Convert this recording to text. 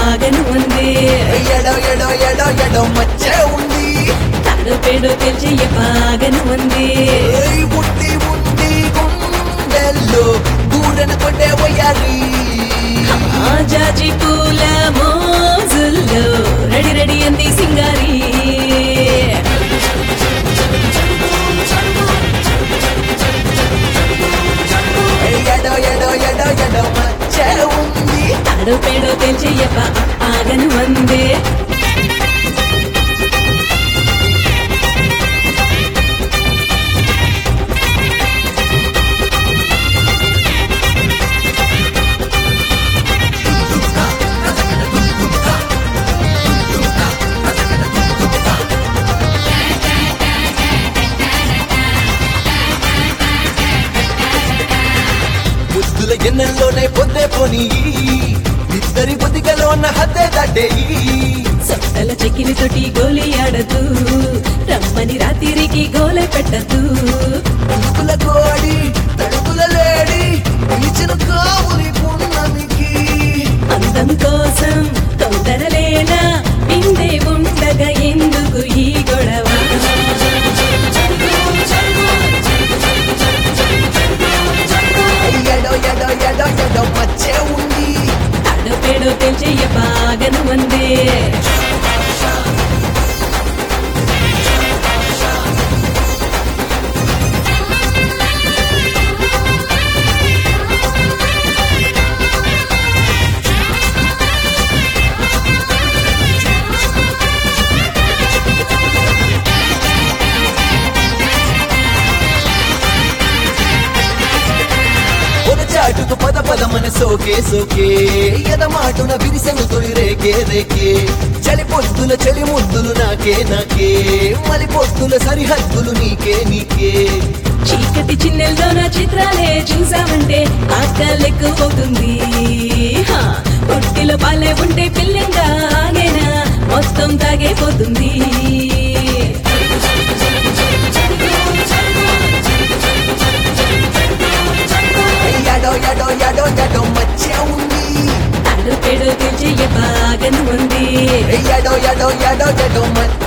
బాగను ఉంది ఎడో ఎడో ఎడో ఎడో మచ్చే ఉంది తాడో పేడో తెలియ బాగను ఉంది ఏయ్ బుట్టి ఉంది గుండెల్లో గూడెన కొట్టే వయ్యారి ఆ జాజి పూల మోజుల్లో రెడీ రెడీ అంది సింగారి ఎడో ఎడో ఎడో ఎడో మచ్చే ఉంది తాడో పేడో తెలియ బాగను ఉంది బుద్ధుల ఎన్నెల్లోనే పొద్దే పోని ఇద్దరి బుద్ధిగలోన హద్దే దాటేయి సొట్టల చెక్కిలి తోటి గోలి ఆడదు రమ్మని రాత్రికి గోలె పెట్టదు తణుకుల కోడి తడుకుల లేడి పిలిచిన కావురి పున్నమికి అందం కోసం తొందరలేలా ఇందే ఉండగా ఎందుకు ఈ గొడవ ఎడో ఎడో ఎడో ఎడో మచ్చే ఉంది ఆడపేడో తెలియ బాగను ఉంది చాటుకు పద పదమన సోకే సోకే ఎదమాటున విరిసెను తొలి రేకే రేకే చలి పొద్దుల చలి ముద్దులు నాకే నాకే మలి పొద్దుల సరిహద్దులు నీకే నీకే చీకటి చిన్నెల్లో నా చిత్రాలే చూసామంటే ఆకలెక్కు అవుతుంది హా, పొట్టిలో పాలే ఉంటే పిల్లంగా ఆగేనా మొత్తం తాగైపోతుంది ఎడో ఎడో ఎడో ఎడో మచ్చే ఉంది ఆడపేడో తెలియ బాగను ఉంది ఎడో ఎడో ఎడో ఎడో మచ్చే